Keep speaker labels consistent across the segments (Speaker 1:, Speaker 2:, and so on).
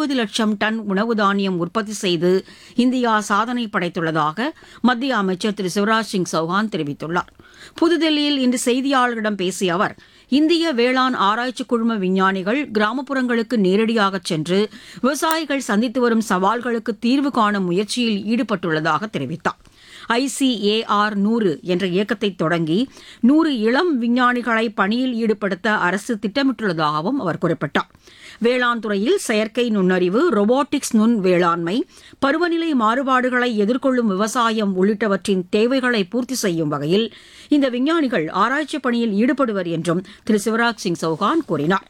Speaker 1: இருபது லட்சம் டன் உணவு தானியம் உற்பத்தி செய்து இந்தியா சாதனை படைத்துள்ளதாக மத்திய அமைச்சர் திரு சிவராஜ் சிங் சௌஹான் தெரிவித்துள்ளார் புதுதில்லியில் இன்று செய்தியாளர்களிடம் பேசிய அவர் இந்திய வேளாண் ஆராய்ச்சி குழும விஞ்ஞானிகள் கிராமப்புறங்களுக்கு நேரடியாக சென்று விவசாயிகள் சந்தித்து வரும் சவால்களுக்கு தீர்வு காணும் முயற்சியில் ஈடுபட்டுள்ளதாக தெரிவித்தார் ஐசிஏஆர் நூறு என்ற இயக்கத்தை தொடங்கி நூறு இளம் விஞ்ஞானிகளை பணியில் ஈடுபடுத்த அரசு திட்டமிட்டுள்ளதாகவும் அவர் குறிப்பிட்டார் வேளாண் துறையில் செயற்கை நுண்ணறிவு ரொபோட்டிக்ஸ் நுண் வேளாண்மை பருவநிலை மாறுபாடுகளை எதிர்கொள்ளும் விவசாயம் உள்ளிட்டவற்றின் தேவைகளை பூர்த்தி செய்யும் வகையில் இந்த விஞ்ஞானிகள் ஆராய்ச்சி பணியில் ஈடுபடுவர் என்றும் திரு சிவராஜ் சிங் சௌஹான் கூறினார்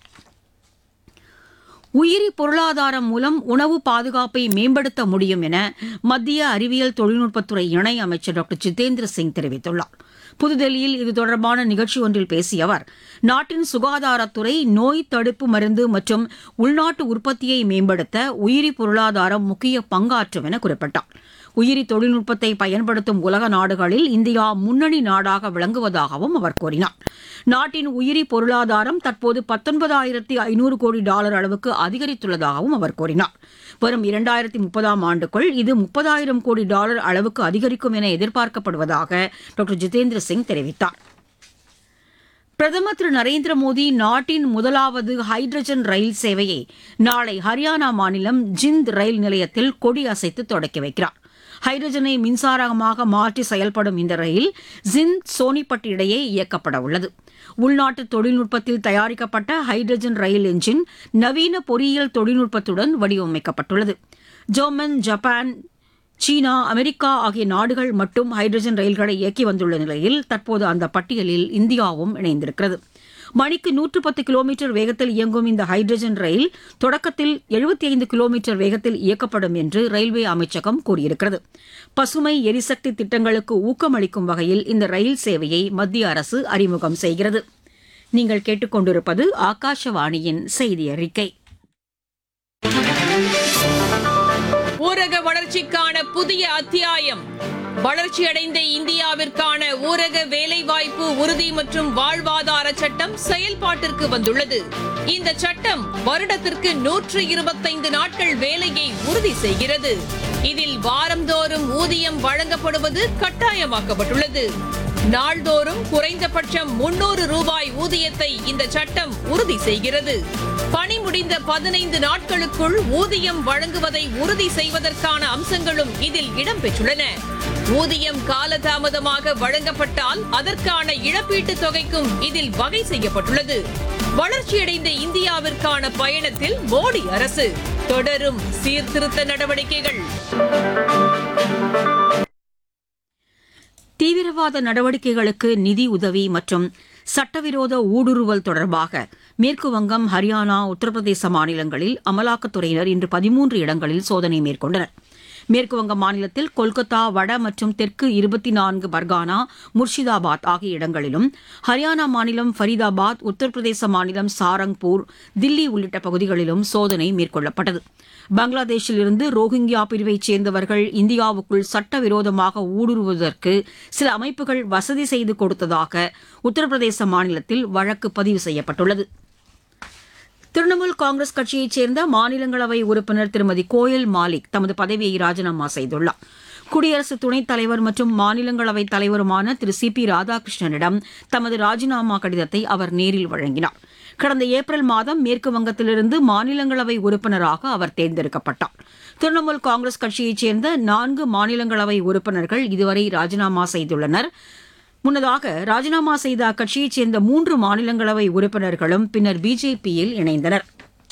Speaker 1: உயிரி பொருளாதாரம் மூலம் உணவு பாதுகாப்பை மேம்படுத்த முடியும் என மத்திய அறிவியல் தொழில்நுட்பத்துறை இணை அமைச்சர் டாக்டர் ஜிதேந்திர சிங் தெரிவித்துள்ளார் புதுதில்லியில் இது தொடர்பான நிகழ்ச்சி ஒன்றில் பேசிய அவர் நாட்டின் சுகாதாரத்துறை நோய் தடுப்பு மருந்து மற்றும் உள்நாட்டு உற்பத்தியை மேம்படுத்த உயிரி பொருளாதாரம் முக்கிய பங்காற்றும் என குறிப்பிட்டார் உயிரி தொழில்நுட்பத்தை பயன்படுத்தும் உலக நாடுகளில் இந்தியா முன்னணி நாடாக விளங்குவதாகவும் அவர் கூறினார் நாட்டின் உயிரி பொருளாதாரம் தற்போது பத்தொன்பதாயிரத்தி ஐநூறு கோடி டாலர் அளவுக்கு அதிகரித்துள்ளதாகவும் அவர் கூறினார் வரும் இரண்டாயிரத்தி முப்பதாம் ஆண்டுக்குள் இது முப்பதாயிரம் கோடி டாலர் அளவுக்கு அதிகரிக்கும் என எதிர்பார்க்கப்படுவதாக டாக்டர் ஜிதேந்திர சிங் தெரிவித்தார் பிரதமர் திரு நரேந்திர மோடி நாட்டின் முதலாவது ஹைட்ரஜன் ரயில் சேவையை நாளை ஹரியானா மாநிலம் ஜிந்த் ரயில் நிலையத்தில் கொடி அசைத்து தொடக்கி வைக்கிறார் ஹைட்ரஜனை மின்சாரமாக மாற்றி செயல்படும் இந்த ரயில் ஜிந்த் சோனிபட் இடையே இயக்கப்பட உள்ளது உள்நாட்டு தொழில்நுட்பத்தில் தயாரிக்கப்பட்ட ஹைட்ரஜன் ரயில் என்ஜின் நவீன பொறியியல் தொழில்நுட்பத்துடன் வடிவமைக்கப்பட்டுள்ளது ஜெர்மன் ஜப்பான் சீனா அமெரிக்கா ஆகிய நாடுகள் மட்டும் ஹைட்ரஜன் ரயில்களை இயக்கி வந்துள்ள நிலையில் தற்போது அந்த பட்டியலில் இந்தியாவும் இணைந்திருக்கிறது மணிக்கு நூற்று பத்து கிலோமீட்டர் வேகத்தில் இயங்கும் இந்த ஹைட்ரஜன் ரயில் தொடக்கத்தில் எழுபத்தி ஐந்து கிலோமீட்டர் வேகத்தில் இயக்கப்படும் என்று ரயில்வே அமைச்சகம் கூறியிருக்கிறது பசுமை எரிசக்தி திட்டங்களுக்கு ஊக்கமளிக்கும் வகையில் இந்த ரயில் சேவையை மத்திய அரசு அறிமுகம் செய்கிறது நீங்கள் கேட்டுக்கொண்டிருப்பது ஆகாஷவாணியின் செய்தி அறிக்கை
Speaker 2: ஊரக வளர்ச்சிக்கான புதிய அத்தியாயம் வளர்ச்சியடைந்த இந்தியாவிற்கான ஊரக வேலைவாய்ப்பு உறுதி மற்றும் வாழ்வாதார சட்டம் செயல்பாட்டிற்கு வந்துள்ளது இந்த சட்டம் வருடத்திற்கு நூற்று இருபத்தைந்து நாட்கள் வேலையை உறுதி செய்கிறது இதில் வாரந்தோறும் ஊதியம் வழங்கப்படுவது கட்டாயமாக்கப்பட்டுள்ளது நாள்தோறும் குறைந்தபட்சம் முன்னூறு ரூபாய் ஊதியத்தை இந்த சட்டம் உறுதி செய்கிறது பணி முடிந்த பதினைந்து நாட்களுக்குள் ஊதியம் வழங்குவதை உறுதி செய்வதற்கான அம்சங்களும் இதில் இடம்பெற்றுள்ளன ஊதியம் காலதாமதமாக வழங்கப்பட்டால் அதற்கான இழப்பீட்டுத் தொகைக்கும் இதில் வகை செய்யப்பட்டுள்ளது வளர்ச்சியடைந்த இந்தியாவிற்கான பயணத்தில் மோடி அரசு தொடரும் சீர்திருத்த நடவடிக்கைகள்
Speaker 1: தீவிரவாத நடவடிக்கைகளுக்கு நிதி உதவி மற்றும் சட்டவிரோத ஊடுருவல் தொடர்பாக மேற்கு வங்கம் ஹரியானா உத்தரப்பிரதேச மாநிலங்களில் அமலாக்கத்துறையினர் இன்று பதிமூன்று இடங்களில் சோதனை மேற்கொண்டனர் மேற்குவங்க மாநிலத்தில் கொல்கத்தா வட மற்றும் தெற்கு இருபத்தி நான்கு பர்கானா முர்ஷிதாபாத் ஆகிய இடங்களிலும் ஹரியானா மாநிலம் ஃபரிதாபாத் உத்தரப்பிரதேச மாநிலம் சாரங்பூர் தில்லி உள்ளிட்ட பகுதிகளிலும் சோதனை மேற்கொள்ளப்பட்டது பங்களாதேஷில் இருந்து ரோஹிங்கியா பிரிவைச் சேர்ந்தவர்கள் இந்தியாவுக்குள் சட்டவிரோதமாக ஊடுருவதற்கு சில அமைப்புகள் வசதி செய்து கொடுத்ததாக உத்தரப்பிரதேச மாநிலத்தில் வழக்கு பதிவு செய்யப்பட்டுள்ளது திரிணாமுல் காங்கிரஸ் கட்சியைச் சேர்ந்த மாநிலங்களவை உறுப்பினர் திருமதி கோயல் மாலிக் தமது பதவியை ராஜினாமா செய்துள்ளார் குடியரசு துணைத் தலைவர் மற்றும் மாநிலங்களவைத் தலைவருமான திரு சி பி ராதாகிருஷ்ணனிடம் தமது ராஜினாமா கடிதத்தை அவர் நேரில் வழங்கினார் கடந்த ஏப்ரல் மாதம் மேற்கு வங்கத்திலிருந்து மாநிலங்களவை உறுப்பினராக அவர் தேர்ந்தெடுக்கப்பட்டார் திரிணாமுல் காங்கிரஸ் கட்சியைச் சேர்ந்த நான்கு மாநிலங்களவை உறுப்பினர்கள் இதுவரை ராஜினாமா செய்துள்ளனர் முன்னதாக ராஜினாமா செய்த அக்கட்சியைச் சேர்ந்த மூன்று மாநிலங்களவை உறுப்பினர்களும் பின்னர் பிஜேபியில் இணைந்தனர்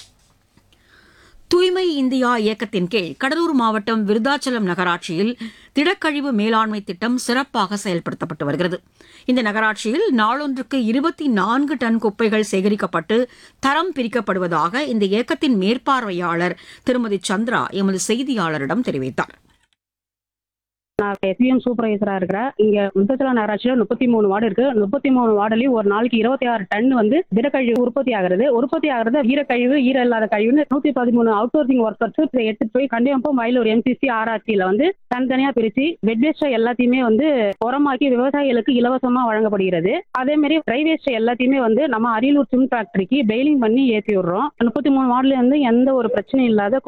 Speaker 1: தூய்மை இந்தியா இயக்கத்தின் கீழ் கடலூர் மாவட்டம் விருதாச்சலம் நகராட்சியில் திடக்கழிவு மேலாண்மை திட்டம் சிறப்பாக செயல்படுத்தப்பட்டு வருகிறது இந்த நகராட்சியில் நாளொன்றுக்கு இருபத்தி நான்கு டன் குப்பைகள் சேகரிக்கப்பட்டு தரம் பிரிக்கப்படுவதாக இந்த இயக்கத்தின் மேற்பார்வையாளர் திருமதி சந்திரா எமது செய்தியாளரிடம் தெரிவித்தார்
Speaker 3: நான் எஸ்பிஎம் சூப்பர்வைசரா இருக்கிறேன் இங்க முத்தச்சலம் நகராட்சியில முப்பத்தி மூணு வார்டு இருக்கு முப்பத்தி மூணு வார்டுலயும் ஒரு நாளைக்கு இருபத்தி ஆறு டன் வந்து திடக்கழிவு உற்பத்தி ஆகுறது உற்பத்தி ஆகுறது ஈரக்கழிவு ஈர இல்லாத கழிவுன்னு நூத்தி பதிமூணு அவுட் சோர்சிங் ஒர்க்கர்ஸ் இதை எடுத்துட்டு போய் கண்டிப்பா மயிலூர் எம்சிசி ஆர்ஆர்சியில வந்து தனித்தனியா பிரிச்சு வெட் வேஸ்ட் எல்லாத்தையுமே வந்து உரமாக்கி விவசாயிகளுக்கு இலவசமா வழங்கப்படுகிறது அதே மாதிரி ட்ரை வேஸ்ட் எல்லாத்தையுமே வந்து நம்ம அரியலூர் சிம் ஃபேக்டரிக்கு பெயிலிங் பண்ணி ஏற்றி விடுறோம் முப்பத்தி மூணு வார்டுல இருந்து எந்த ஒரு பிரச்சனையும் இல்லாத